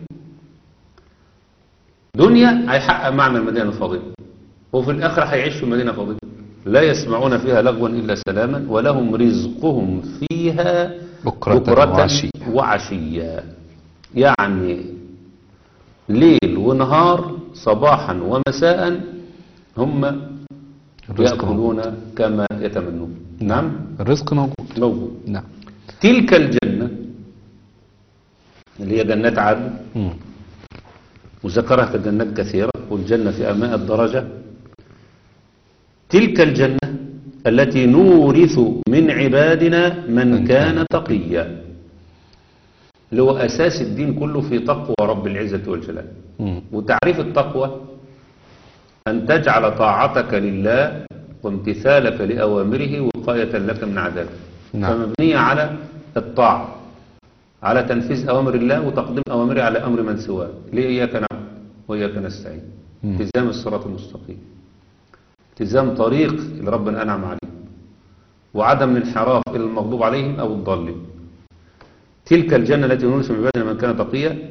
دنيا هيحقق معنى المدينة الفاضلة وفي الآخرة هيعيش في مدينة فاضلة لا يسمعون فيها لغوا إلا سلاما ولهم رزقهم فيها بكرة وعشية. وعشيا يعني ليل ونهار صباحا ومساء هم الرزق يأكلون كما يتمنون نعم الرزق موجود موجود نعم تلك الجنة اللي هي جنات عدن مم. وذكرها في جنات كثيرة والجنة في أماء الدرجة تلك الجنة التي نورث من عبادنا من كان تقيا اللي هو أساس الدين كله في تقوى رب العزة والجلال مم. وتعريف التقوى أن تجعل طاعتك لله وامتثالك لأوامره وقاية لك من عذابه نعم. فمبنية على الطاعة على تنفيذ أوامر الله وتقديم أوامره على أمر من سواه ليه إياك نعبد وإياك نستعين مم. التزام الصراط المستقيم التزام طريق اللي ربنا أنعم عليه وعدم الانحراف إلى المغضوب عليهم أو الضالين تلك الجنة التي نورث من عبادنا من كان تقيا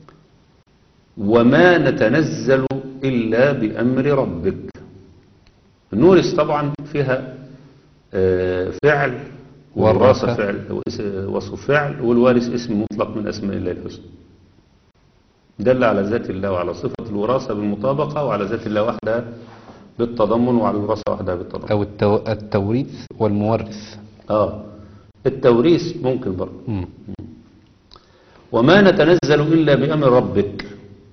وما نتنزل إلا بأمر ربك نورث طبعا فيها آه، فعل والوراثة والرثة. فعل وس- وصف فعل والوارث اسم مطلق من أسماء الله الحسنى دل على ذات الله وعلى صفة الوراثة بالمطابقة وعلى ذات الله وحدها بالتضمن وعلى الوراثة وحدها بالتضمن أو التو... التوريث والمورث آه التوريث ممكن برضه مم. وما نتنزل إلا بأمر ربك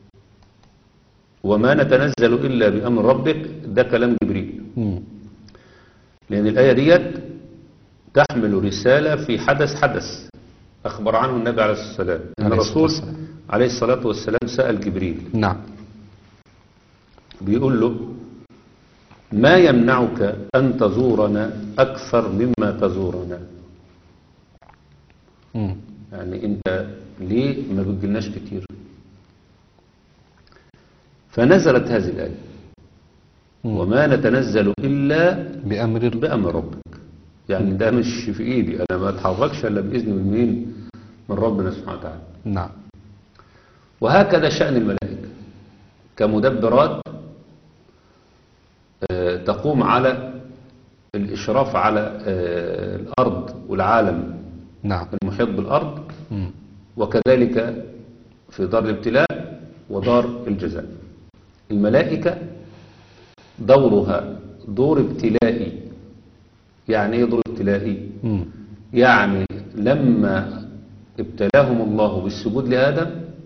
وما نتنزل إلا بأمر ربك ده كلام جبريل مم. لأن الآية ديت تحمل رسالة في حدث حدث أخبر عنه النبي عليه الصلاة والسلام أن عليه الصلاة الرسول والسلام. عليه الصلاة والسلام سأل جبريل نعم بيقول له ما يمنعك أن تزورنا أكثر مما تزورنا مم. يعني أنت ليه ما بتجيلناش كتير فنزلت هذه الآية مم. وما نتنزل إلا بأمر ال- بأمر ربك يعني ده مش في إيدي أنا ما أتحركش إلا بإذن من مين من ربنا سبحانه وتعالى نعم وهكذا شأن الملائكة كمدبرات آه، تقوم على الإشراف على آه، الأرض والعالم نعم المحيط بالأرض مم. وكذلك في دار الابتلاء ودار الجزاء الملائكة دورها دور ابتلائي يعني ايه دور ابتلائي مم. يعني لما ابتلاهم الله بالسجود لآدم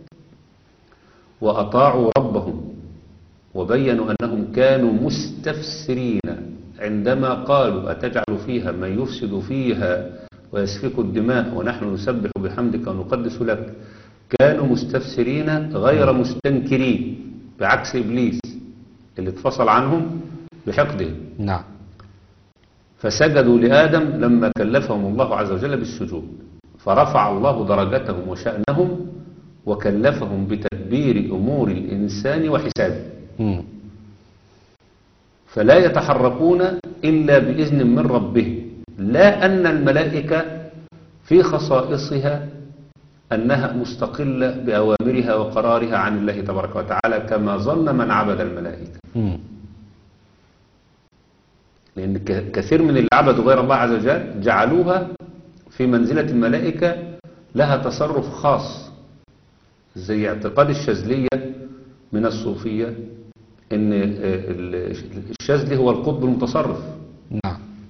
وأطاعوا ربهم وبينوا أنهم كانوا مستفسرين عندما قالوا أتجعل فيها من يفسد فيها ويسفك الدماء ونحن نسبح بحمدك ونقدس لك كانوا مستفسرين غير مستنكرين بعكس إبليس اللي اتفصل عنهم بحقده نعم فسجدوا لآدم لما كلفهم الله عز وجل بالسجود فرفع الله درجتهم وشأنهم وكلفهم بتدبير أمور الإنسان وحسابه مم. فلا يتحركون إلا بإذن من ربهم لا أن الملائكة في خصائصها أنها مستقلة بأوامرها وقرارها عن الله تبارك وتعالى كما ظن من عبد الملائكة مم. لأن ك- كثير من اللي عبدوا غير الله عز وجل جعلوها في منزلة الملائكة لها تصرف خاص زي اعتقاد الشاذلية من الصوفية ان آه، ال- الشاذلي هو القطب المتصرف نعم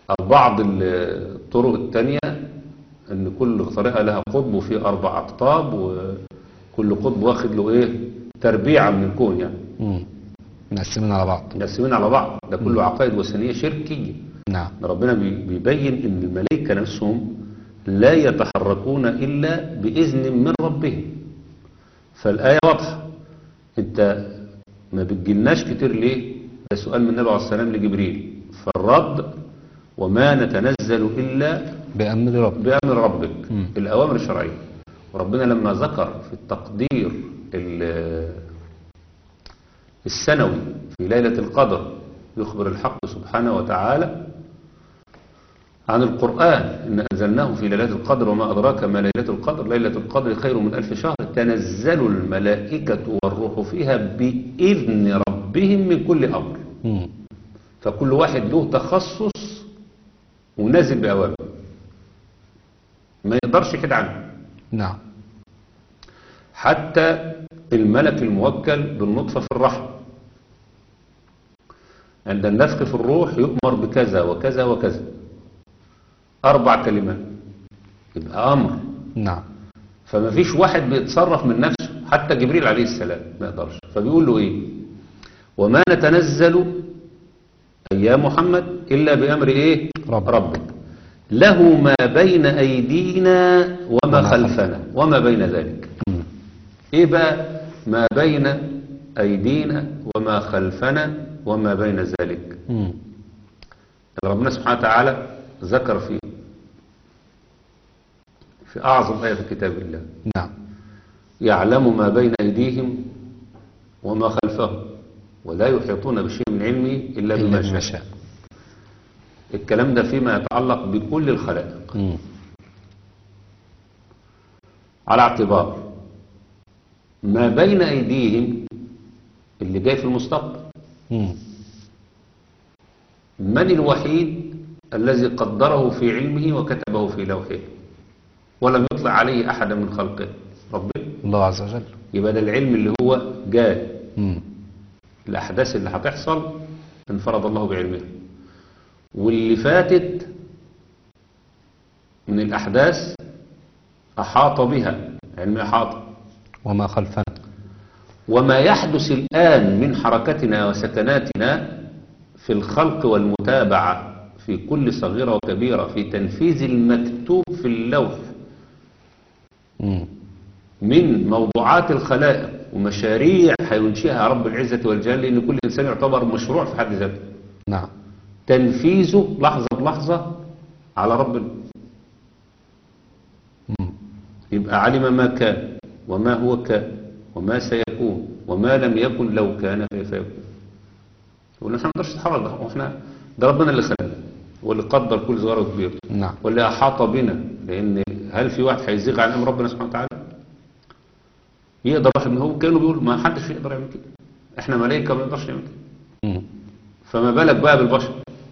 بعض الطرق التانية ان كل طريقة لها قطب وفي اربع اقطاب وكل قطب واخد له ايه تربيعة من الكون يعني مم. مقسمين على بعض مقسمين على بعض ده كله عقائد وثنية شركية نعم ربنا بي- بيبين ان الملائكة نفسهم لا يتحركون الا باذن من ربهم فالايه واضحه انت ما بتجيلناش كتير ليه ده سؤال من النبي عليه السلام لجبريل فالرد وما نتنزل الا بأمر رب بامر ربك مم. الاوامر الشرعيه وربنا لما ذكر في التقدير ال- السنوي في ليله القدر يخبر الحق سبحانه وتعالى عن القرآن إن أنزلناه في ليلة القدر وما أدراك ما ليلة القدر ليلة القدر خير من ألف شهر تنزل الملائكة والروح فيها بإذن ربهم من كل أمر مم. فكل واحد له تخصص ونازل بأوامر ما يقدرش كده عنه نعم حتى الملك الموكل بالنطفة في الرحم عند النفخ في الروح يؤمر بكذا وكذا وكذا أربع كلمات يبقى أمر نعم فما فيش واحد بيتصرف من نفسه حتى جبريل عليه السلام ما يقدرش فبيقول له إيه وما نتنزل أي يا محمد إلا بأمر إيه رب. ربك له ما بين أيدينا وما وما خلفنا وما بين ذلك مم. ايه بقى ما بين ايدينا وما خلفنا وما بين ذلك مم. ربنا سبحانه وتعالى ذكر في في اعظم ايه في كتاب الله نعم يعلم ما بين ايديهم وما خلفهم ولا يحيطون بشيء من علمه الا إلا بما بما شاء شاء الكلام ده فيما يتعلق بكل الخلائق مم. على اعتبار ما بين ايديهم اللي جاي في المستقبل مم. من الوحيد الذي قدره في علمه وكتبه في لوحه ولم يطلع عليه أحدا من خلقه ربنا الله عز وجل يبقى ده العلم اللي هو جاي مم. الأحداث اللي هتحصل انفرد الله بعلمها واللي فاتت من الأحداث أحاط بها علم أحاط وما خلفنا وما يحدث الآن من حركتنا وسكناتنا في الخلق والمتابعة في كل صغيرة وكبيرة في تنفيذ المكتوب في اللوح مم. من موضوعات الخلائق ومشاريع هينشئها رب العزة والجلال لأن كل إنسان يعتبر مشروع في حد ذاته نعم تنفيذه لحظة بلحظة على رب مم. يبقى علم ما كان وما هو كان وما سيكون وما لم يكن لو كان كيف يكون يقول احنا ما نقدرش نتحرك ده واحنا ده ربنا اللي خلقنا واللي قدر كل صغير وكبير نعم واللي احاط بنا لان هل في واحد هيزيغ عن امر ربنا سبحانه وتعالى يقدر واحد من هو كانوا بيقول ما حدش يقدر يعمل كده احنا ملائكه ما نقدرش نعمل كده مم. فما بالك بقى بالبشر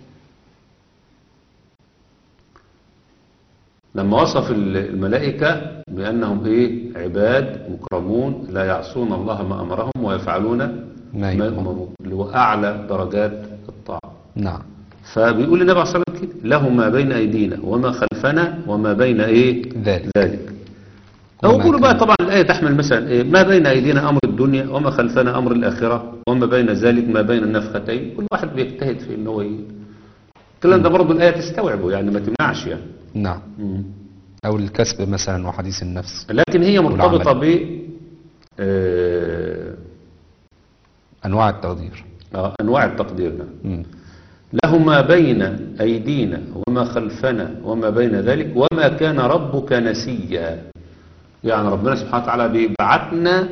لما وصف ال- الملائكة بأنهم إيه عباد مكرمون لا يعصون الله ما أمرهم ويفعلون ما ما يؤمرون. يؤمرون اللي هو أعلى درجات الطاعة نعم فبيقول النبي عليه الصلاة والسلام كده له ما بين أيدينا وما خلفنا وما بين إيه ذلك ذلك وما أو يقولوا بقى كان. طبعا الآية تحمل مثلا إيه ما بين أيدينا أمر الدنيا وما خلفنا أمر الآخرة وما بين ذلك ما بين النفختين كل واحد بيجتهد في إن هو ي- الكلام ده برضه الآية تستوعبه يعني ما تمنعش يعني نعم أو الكسب مثلا وحديث النفس لكن هي مرتبطة والعمل. ب آه، أنواع التقدير آه، أنواع التقدير ده مم. له ما بين أيدينا وما خلفنا وما بين ذلك وما كان ربك نسيا يعني ربنا سبحانه وتعالى بيبعتنا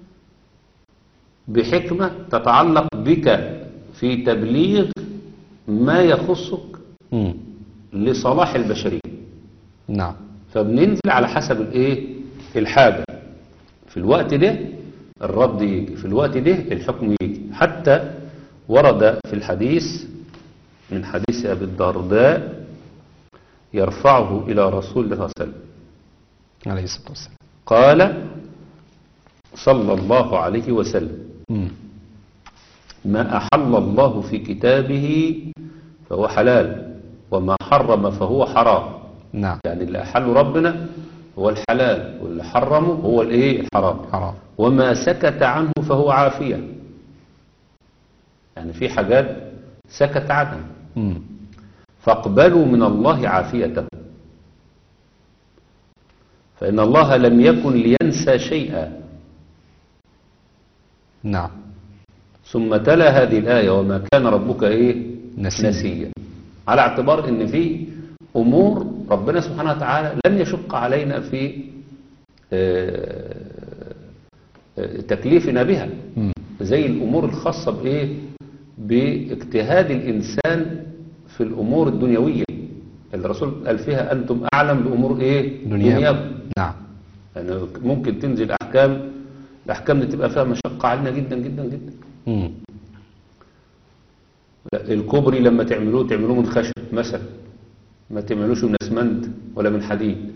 بحكمة تتعلق بك في تبليغ ما يخصك مم. لصلاح البشرية نعم فبننزل على حسب الايه الحاجة في الوقت ده الرد يجي في الوقت ده الحكم يجي حتى ورد في الحديث من حديث أبي الدرداء يرفعه إلى رسول الله صلى الله عليه وسلم عليه الصلاة والسلام قال صلى الله عليه وسلم مم. ما أحل الله في كتابه فهو حلال وما حرم فهو حرام نعم يعني اللي أحله ربنا هو الحلال واللي حرمه هو الايه الحرام حرام وما سكت عنه فهو عافية يعني في حاجات سكت عنها مم. فاقبلوا من الله عافيته فإن الله لم يكن لينسى شيئا نعم ثم تلا هذه الآية وما كان ربك إيه نسيا. نسيا على اعتبار ان في امور ربنا سبحانه وتعالى لم يشق علينا في آه، آه، تكليفنا بها مم. زي الامور الخاصة بايه باجتهاد الانسان في الامور الدنيوية الرسول قال فيها انتم اعلم بامور ايه دنياكم نعم يعني ممكن تنزل احكام الاحكام دي تبقى فيها مشقة علينا جدا جدا جدا مم. لا، الكوبري لما تعملوه تعملوه من خشب مثلا ما تعملوش من اسمنت ولا من حديد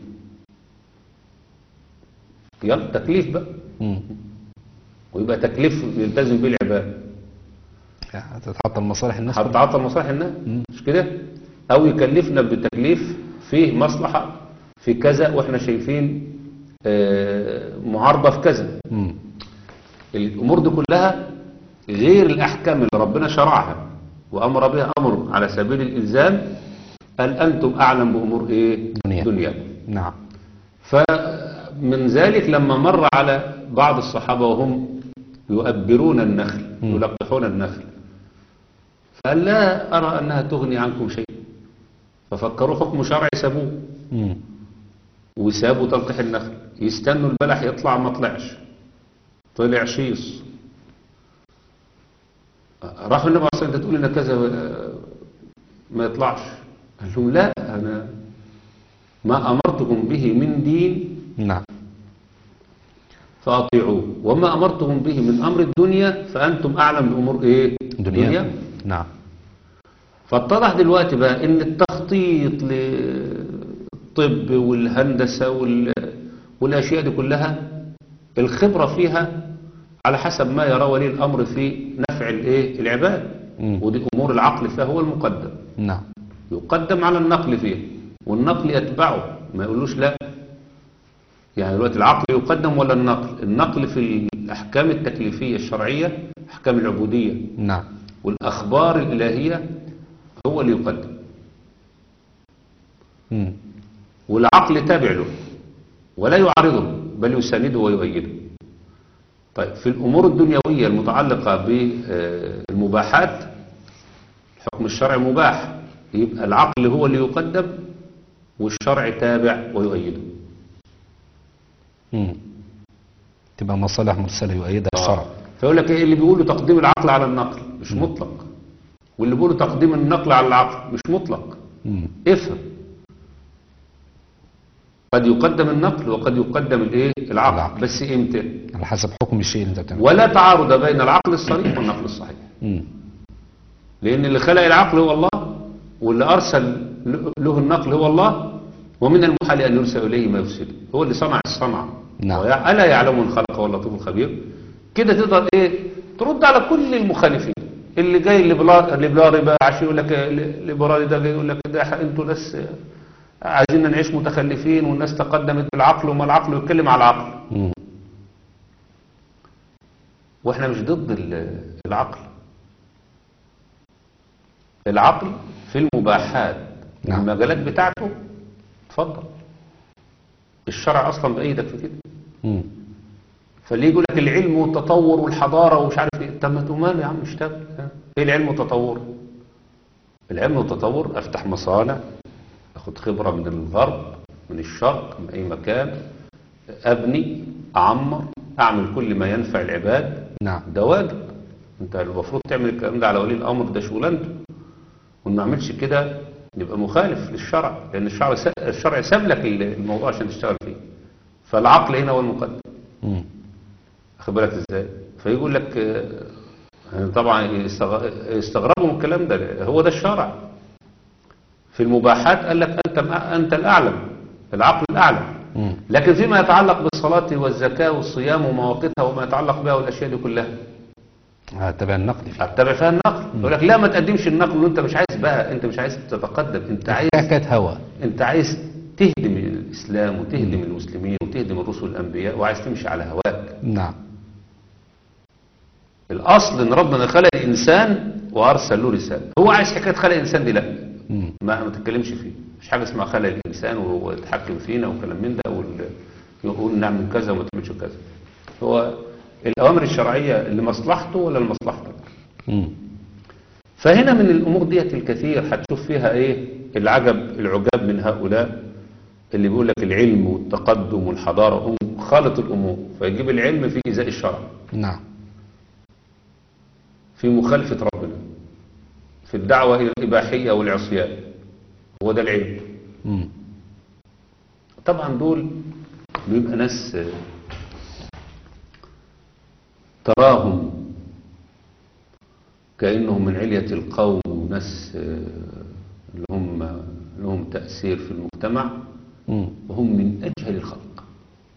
يلا تكليف بقى مم. ويبقى تكليف يلتزم به العباد يعني تتحط المصالح الناس كلها. هتتعاطى مصالح الناس مم. مش كده او يكلفنا بتكليف فيه مصلحة في كذا واحنا شايفين آه، معارضة في كذا مم. الامور دي كلها غير الاحكام اللي ربنا شرعها وامر بها امر على سبيل الالزام قال انتم اعلم بامور ايه دنيا. دنياكم نعم فمن ذلك لما مر على بعض الصحابه وهم يؤبرون النخل مم. يلقحون النخل فقال لا ارى انها تغني عنكم شيء ففكروا حكم شرعي سابوه مم. وسابوا تلقيح النخل يستنوا البلح يطلع ما طلعش طلع شيص راحوا النبي عليه الصلاه والسلام تقول لنا كذا آه، ما يطلعش قال لهم لا انا ما امرتكم به من دين نعم فاطيعوه وما امرتكم به من امر الدنيا فانتم اعلم بامور ايه دنيا نعم فاتضح دلوقتي بقى ان التخطيط للطب والهندسة وال... والاشياء دي كلها الخبرة فيها على حسب ما يرى ولي الامر في نفع الايه العباد مم. ودي امور العقل فيها هو المقدم نعم يقدم على النقل فيه والنقل يتبعه ما يقولوش لا يعني دلوقتي العقل يقدم ولا النقل النقل في الاحكام التكليفية الشرعية احكام العبودية نعم والأخبار الإلهية هو اللي يقدم مم. والعقل تابع له ولا يعارضه بل يسانده ويؤيده طيب في الأمور الدنيوية المتعلقة بالمباحات الحكم الشرعي مباح يبقى العقل هو اللي يقدم والشرع تابع ويؤيده مم. تبقى مصالح مرسلة يؤيدها الشرع فيقول لك ايه اللي بيقولوا تقديم العقل على النقل مش مطلق واللي بيقولوا تقديم النقل على العقل مش مطلق مم. افهم قد يقدم النقل وقد يقدم الايه العقل العقل. بس امتى على حسب حكم الشيء اللي انت بتعمله ولا تعارض بين العقل الصريح والنقل الصحيح مم. لان اللي خلق العقل هو الله واللي ارسل له النقل هو الله ومن المحال ان يرسل اليه ما يفسد هو اللي صنع الصنعه نعم. ويع- الا يعلم من خلق هو اللطيف الخبير كده تقدر ايه ترد على كل المخالفين اللي جاي الليبرا- الليبرالي بقى عشان يقول لك الليبرالي ده جاي يقول لك ده ح- انتوا ناس عايزين نعيش متخلفين والناس تقدمت بالعقل وما العقل يتكلم على العقل مم. واحنا مش ضد ال- العقل العقل في المباحات نعم. المجالات بتاعته اتفضل الشرع اصلا بايدك في كده مم. فاللي يقول لك العلم والتطور والحضاره ومش عارف ايه طب ما تقول ماله يا عم اشتغل ها؟ ايه العلم والتطور العلم والتطور افتح مصانع اخد خبره من الغرب من الشرق من اي مكان ابني اعمر اعمل كل ما ينفع العباد نعم ده واجب انت المفروض تعمل الكلام ده على ولي الامر ده شغلانته وان ما عملش كده يبقى مخالف للشرع لان الشرع س- الشرع ساب لك الموضوع عشان تشتغل فيه فالعقل هنا هو المقدم مم. واخد بالك ازاي فيقول لك آه، يعني طبعا يستغ- يستغربوا من الكلام ده هو ده الشرع في المباحات قال لك انت انت الاعلم العقل الاعلم مم. لكن فيما يتعلق بالصلاة والزكاة والصيام ومواقيتها وما يتعلق بها والاشياء دي كلها هتبع النقد فيه اتبع فيها النقل يقول لك لا ما تقدمش النقل وانت مش عايز بقى انت مش عايز تتقدم انت عايز حكاية هوى انت عايز تهدم الاسلام وتهدم المسلمين وتهدم الرسل الانبياء وعايز تمشي على هواك نعم الاصل ان ربنا خلق الانسان وارسل له رساله هو عايز حكايه خلق الانسان دي لا مم. ما ما تتكلمش فيه مش حاجه اسمها خلق الانسان ويتحكم فينا وكلام من ده وال- يقول نعمل كذا وما تعملش كذا هو الاوامر الشرعيه لمصلحته ولا لمصلحتك مم. فهنا من الامور ديت الكثير هتشوف فيها ايه العجب العجاب من هؤلاء اللي بيقول لك العلم والتقدم والحضاره هم خالط الامور فيجيب العلم في ازاء الشرع نعم في مخالفه ربنا في الدعوه الى الاباحيه والعصيان هو ده العلم مم. طبعا دول بيبقى ناس آه، تراهم كأنهم من علية القوم وناس آه، اللي هم لهم تأثير في المجتمع مم. وهم من أجهل الخلق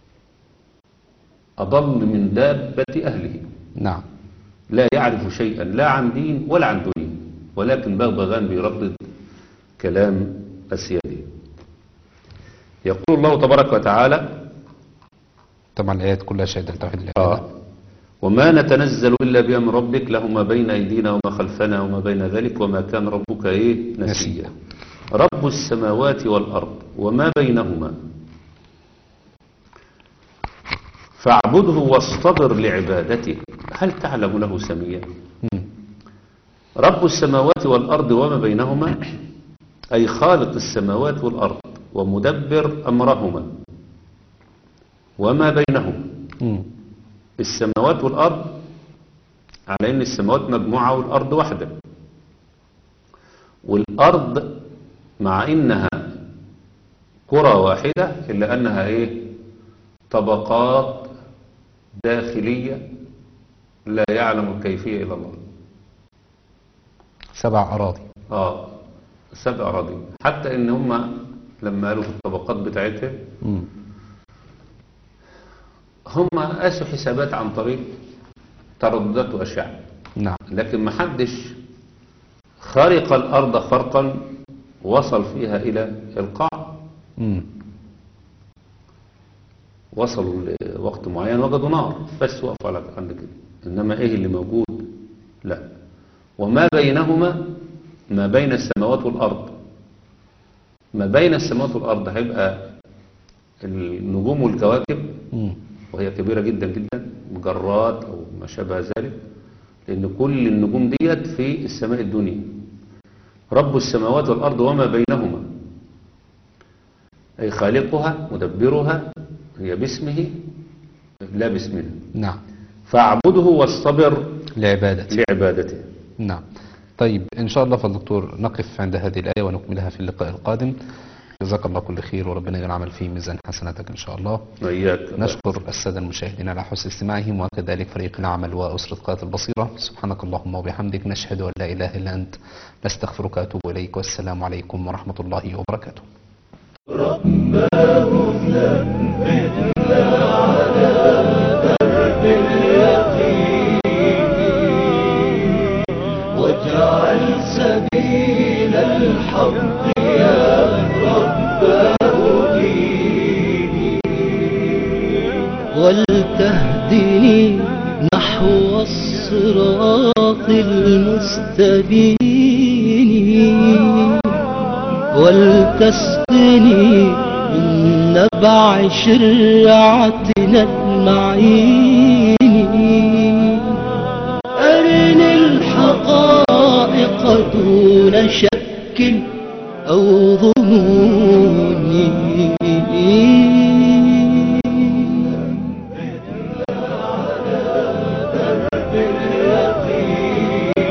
أضل من دابة أهله نعم لا يعرف شيئا لا عن دين ولا عن دنيا ولكن بغبغان بيردد كلام السيادية يقول الله تبارك وتعالى طبعا الآيات كلها شهادة لتوحيد العبادة آه. وما نتنزل إلا بأمر ربك له ما بين أيدينا وما خلفنا وما بين ذلك وما كان ربك إيه نسيا نسيا. رب السماوات والأرض وما بينهما فاعبده واصطبر لعبادته هل تعلم له سميا مم. رب السماوات والأرض وما بينهما أي خالق السماوات والأرض ومدبر أمرهما وما بينهما مم. السماوات والأرض على إن السماوات مجموعة والأرض واحدة والأرض مع إنها كرة واحدة إلا أنها إيه طبقات داخلية لا يعلم الكيفية إلا الله سبع أراضي آه سبع أراضي حتى إن هم لما قالوا في الطبقات بتاعتها مم. هم قاسوا حسابات عن طريق ترددات وأشعة نعم لكن ما حدش خرق الأرض خرقا وصل فيها إلى القاع مم. وصلوا لوقت معين وجدوا نار بس وقفوا على عند كده إنما إيه اللي موجود لا وما بينهما ما بين السماوات والأرض ما بين السماوات والأرض هيبقى النجوم والكواكب مم. وهي كبيرة جدا جدا مجرات أو ما شابه ذلك لأن كل النجوم ديت في السماء الدنيا رب السماوات والأرض وما بينهما أي خالقها مدبرها هي باسمه لا باسمها نعم فاعبده واصطبر لعبادة لعبادته نعم طيب إن شاء الله فالدكتور نقف عند هذه الآية ونكملها في اللقاء القادم جزاك الله كل خير وربنا يجعل العمل في ميزان حسناتك إن شاء الله وإياك نشكر السادة المشاهدين على حسن استماعهم وكذلك فريق العمل وأسرة قناة البصيرة سبحانك اللهم وبحمدك نشهد أن لا إله إلا أنت نستغفرك وأتوب إليك والسلام عليكم ورحمة الله وبركاته واجعل سبيل الحق يا رباه ديني ولتهدني نحو الصراط المستبين ولتسقني من نبع شرعتنا المعين أرني الحقائق دون شك أو ظنون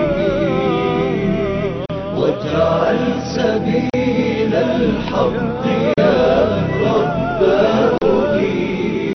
واجعل سبيل الحق